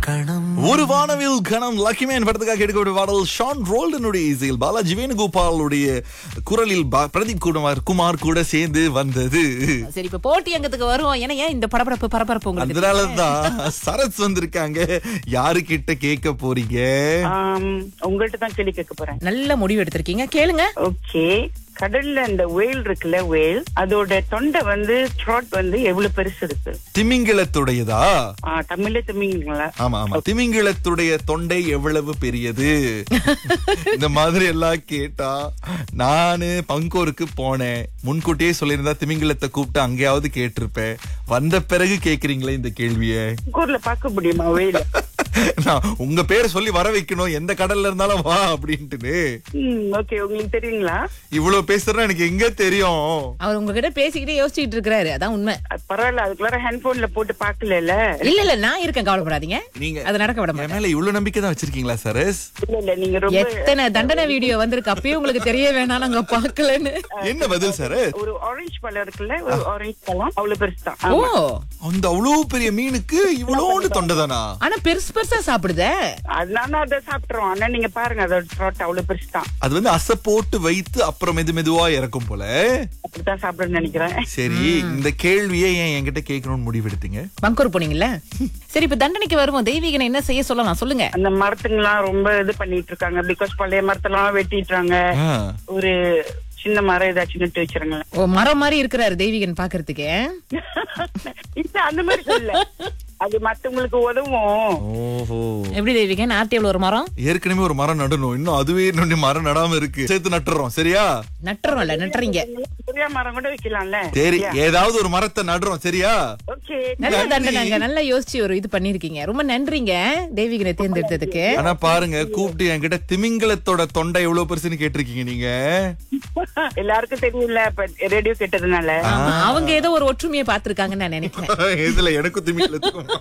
கணம் ஒரு வானவில் கணம் லக்கிமேன் படத்துக்காக எடுக்கக்கூடிய பாடல் ஷான் ரோல்டனுடைய இசையில் பாலாஜி வேணுகோபாலுடைய குரலில் பா- பிரதீப் குமார் குமார் கூட சேர்ந்து வந்தது சரி இப்ப போட்டி அங்கத்துக்கு வருவோம் ஏன்னா ஏன் இந்த படபடப்பு பரபரப்பு உங்களுக்கு அதனாலதான் சரத் வந்திருக்காங்க யாரு கிட்ட கேட்க போறீங்க ஆம், உங்கள்ட்ட தான் கேள்வி கேட்க போறேன் நல்ல முடிவு எடுத்திருக்கீங்க கேளுங்க ஓகே கடல்ல அந்த வேல் இருக்குல்ல வேல் அதோட தொண்டை வந்து த்ராட் வந்து எவ்வளவு பெருசு இருக்கு திமிங்கிலத்துடையதா ஆ, தமிழ்ல தமிழ்ங்களா ஆமா ஆமா திமிங்கிலத்துடைய தொண்டை எவ்வளவு பெரியது இந்த மாதிரி எல்லாம் கேட்டா நானு பங்கோருக்கு போனேன் முன்கூட்டியே சொல்லியிருந்தா திமிங்கிலத்தை கூப்பிட்டு அங்கேயாவது கேட்டிருப்பேன் வந்த பிறகு கேக்குறீங்களே இந்த கேள்விய ஊர்ல பார்க்க முடியுமா வேல் நான் உங்க பேரை சொல்லி வர வைக்கணும் எந்த கடல்ல இருந்தாலும் வா அப்படின்ட்டு ஓகே உங்களுக்கு தெரியுங்களா இவ்வளவு பேசுறேன்னா எனக்கு எங்க தெரியும் அவர் உங்ககிட்ட பேசிக்கிட்டே யோசிச்சுட்டு இருக்காரு அதான் உண்மை அது பரவாயில்ல அதுக்குள்ளார ஹேண்ட்போன்ல போட்டு பாக்கல இல்ல இல்ல நான் இருக்கேன் கவலைப்படாதீங்க நீங்க அது நடக்க விட என் மாட்டேன் மேல மேல இவ்வளவு நம்பிக்கை தான் வச்சிருக்கீங்களா சரஸ் இல்ல இல்ல நீங்க ரொம்ப எத்தனை தண்டனை வீடியோ வந்திருக்கு அப்பயும் உங்களுக்கு தெரிய வேணாம் நாங்க பாக்கலன்னு என்ன பதில் சரஸ் ஒரு ஆரஞ்சு பழம் இருக்குல்ல ஒரு ஆரஞ்சு பழம் அவ்வளவு பெருசு தான் ஓ அந்த அவ்வளவு பெரிய மீனுக்கு இவ்வளோண்டு தொண்டைதானா ஆனா பெருசு பெருசா சாப்பிடுதே அதனால அதை சாப்பிட்டுறோம் ஆனா நீங்க பாருங்க அதோட த்ராட் அவ்வளவு பெருசு தான் அது வந்து அசை போட்டு வைத்து அப்புறம் மெது மெதுவா இறக்கும் போல அப்படித்தான் சாப்பிடுறேன்னு நினைக்கிறேன் சரி இந்த கேள்வியை ஏன் என்கிட்ட கேட்கணும்னு முடிவெடுத்தீங்க பங்கூர் போனீங்கல்ல சரி இப்ப தண்டனைக்கு வருவோம் தெய்வீகனை என்ன செய்ய சொல்லலாம் சொல்லுங்க அந்த மரத்துங்கெல்லாம் ரொம்ப இது பண்ணிட்டு இருக்காங்க பிகாஸ் பழைய மரத்தெல்லாம் வெட்டிட்டுறாங்க ஆ, ஒரு சின்ன மரம் ஏதாச்சும் நட்டு வச்சிருங்களேன் ஓ மரம் மாதிரி இருக்கிறாரு தெய்வீகன் பாக்குறதுக்கு இல்ல அந்த மாதிரி சொல்ல அது மத்தவங்களுக்கு உதவும் ஓஹோ எப்படி தெய்வீகன் ஆர்டிஎல் ஒரு மரம் ஏற்கனவே ஒரு மரம் நடணும் இன்னும் அதுவே இன்னும் மரம் நடாம இருக்கு சேர்த்து நட்டுறோம் சரியா நட்டுறோம் இல்ல நட்டுறீங்க பெரிய மரம் கூட வைக்கலாம்ல சரி ஏதாவது ஒரு மரத்தை நடுறோம் சரியா ஓகே நல்ல தண்டனைங்க நல்லா யோசிச்சு ஒரு இது பண்ணிருக்கீங்க ரொம்ப நன்றிங்க தெய்வீகனை தேர்ந்தெடுத்ததுக்கு ஆனா பாருங்க கூப்பிட்டு என்கிட்ட திமிங்கலத்தோட தொண்டை எவ்வளவு பெருசுன்னு கேட்டிருக்கீங்க நீங்க எல்லாருக்கும் தெரியல இப்ப ரேடியோ கேட்டதுனால ஆமா, அவங்க ஏதோ ஒரு ஒற்றுமையை பாத்திருக்காங்கன்னு நான் நினைக்கிறேன் இதுல எனக்கும் திமிங்கலத்துக்கும்